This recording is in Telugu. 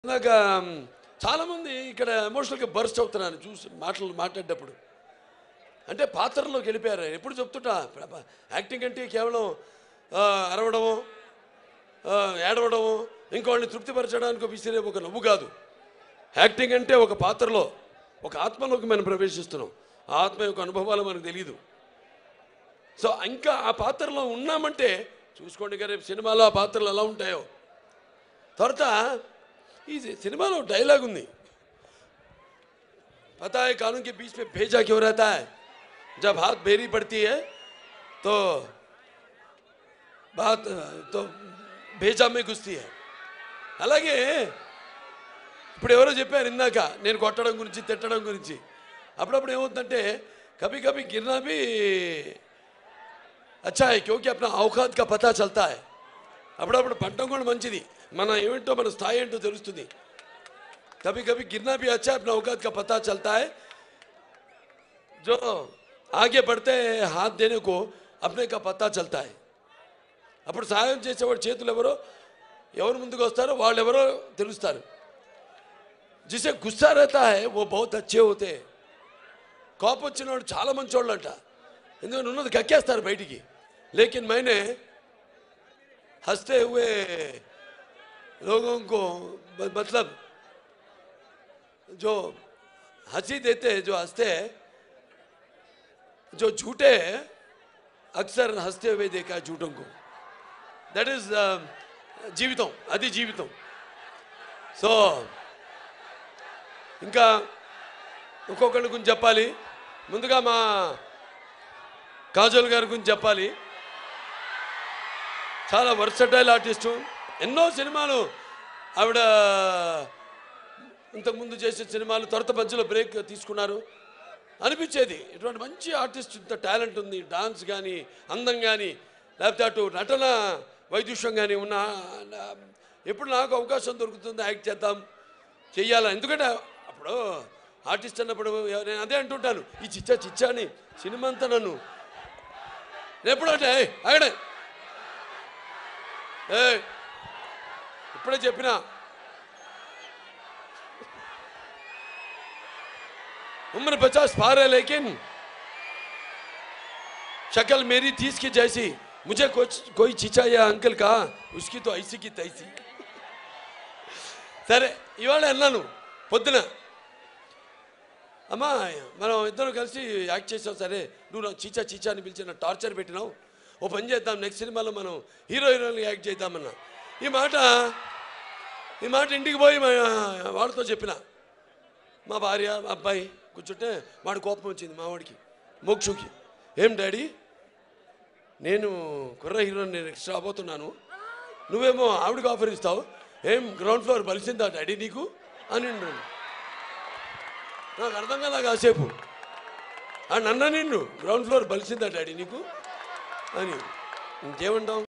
ఇందాక చాలామంది ఇక్కడ ఎమోషనల్గా బర్స్ట్ అవుతున్నాను చూసి మాటలు మాట్లాడేటప్పుడు అంటే పాత్రలోకి వెళ్ళిపోయారు ఎప్పుడు చెప్తుంటా యాక్టింగ్ అంటే కేవలం ఆ, అరవడము ఆ, ఏడవడము ఇంకోళ్ళని తృప్తిపరచడానికి విసిరే ఒక నవ్వు కాదు యాక్టింగ్ అంటే ఒక పాత్రలో ఒక ఆత్మలోకి మనం ప్రవేశిస్తున్నాం ఆ ఆత్మ యొక్క అనుభవాలు మనకు తెలియదు సో ఇంకా ఆ పాత్రలో ఉన్నామంటే చూసుకోండి ఇక రేపు సినిమాలో ఆ పాత్రలు ఎలా ఉంటాయో తర్వాత ఈ సినిమాలో డైలాగ్ ఉంది पता है कानून के बीच में भेजा क्यों रहता है जब हाथ बेरी पड़ती है तो बात तो भेजा में घुसती है అలాగే ఇప్పుడు ఎవరో చెప్పారు ఇందాక నేను కొట్టడం గురించి తిట్టడం గురించి అప్పుడప్పుడు ఏమవుతుందంటే కభీ కభీ గిర్నా भी अच्छा है क्योंकि अपना औकात का पता चलता है అప్పుడప్పుడు పట్టడం కూడా మంచిది మన ఏమిటో మన స్థాయి ఏంటో తెలుస్తుంది कभी कभी गिरना भी अच्छा है अपना औकात का पता चलता है जो आगे बढ़ते हैं हाथ देने को अपने का पता चलता है అప్పుడు సహాయం చేసేవాడు చేతులు ఎవరో ఎవరు ముందుకు వస్తారో వాళ్ళు ఎవరో తెలుస్తారు జిసే గుస్సా रहता है वो बहुत अच्छे होते हैं కోపం వచ్చిన వాడు చాలా మంచోళ్ళు అంట ఎందుకంటే ఉన్నది కక్కేస్తారు బయటికి లేకిన్ मैंने हंसते हुए लोगों को ब- मतलब जो हंसी देते हैं जो हंसते हैं जो झूठे हैं अक्सर हंसते हुए देखा है झूठों को దట్ ఈస్ జీవితం అది జీవితం సో ఇంకా ఇంకొకళ్ళ గురించి చెప్పాలి ముందుగా మా కాజల్ గారి గురించి చెప్పాలి చాలా వర్సటైల్ ఆర్టిస్టు ఎన్నో సినిమాలు ఆవిడ ఇంతకుముందు చేసే సినిమాలు తర్వాత మధ్యలో బ్రేక్ తీసుకున్నారు అనిపించేది ఇటువంటి మంచి ఆర్టిస్ట్ ఇంత టాలెంట్ ఉంది డాన్స్ కానీ అందం కానీ లేకపోతే అటు నటన వైదుష్యం కానీ ఉన్న నా- ఎప్పుడు నాకు అవకాశం దొరుకుతుంది యాక్ట్ చేద్దాం చెయ్యాలా ఎందుకంటే అప్పుడు ఆర్టిస్ట్ అన్నప్పుడు నేను అదే అంటుంటాను ఈ చిచ్చా చిచ్చా అని సినిమా అంతా నన్ను నేను ఎప్పుడు అంటే "ఏయ్, ఆగడే ఏ ఇప్పుడే చెప్పినా उम्र पचास पार है लेकिन शक्ल मेरी तीस की जैसी मुझे कुछ कोई चीचा या अंकल कहा उसकी तो ऐसी की तैसी సరే ఇవాళ అన్నాను పొద్దున అమ్మా మనం ఇద్దరం కలిసి యాక్ట్ చేసాం సరే నువ్వు నా చీచా చీచా అని పిలిచి నా టార్చర్ పెట్టినావు ఓ పని చేద్దాం నెక్స్ట్ సినిమాలో మనం హీరో హీరోయిన్ యాక్ట్ చేద్దామన్నా ఈ మాట ఈ మాట ఇంటికి పోయి మా వాళ్ళతో చెప్పిన మా భార్య మా అబ్బాయి కూర్చుంటే వాడి కోపం వచ్చింది మా వాడికి మోక్షుకి ఏం డాడీ నేను కుర్ర హీరో నేను ఎక్స్ట్రా పోతున్నాను నువ్వేమో ఆవిడకి ఆఫర్ ఇస్తావు ఏం గ్రౌండ్ ఫ్లోర్ బలిసిందా డాడీ నీకు అని అన్నాడు. నాకు అర్థం కదా కాసేపు ఆ నన్న నిన్ను గ్రౌండ్ ఫ్లోర్ బలిసిందా డాడీ నీకు అని ఇంకేమంటాం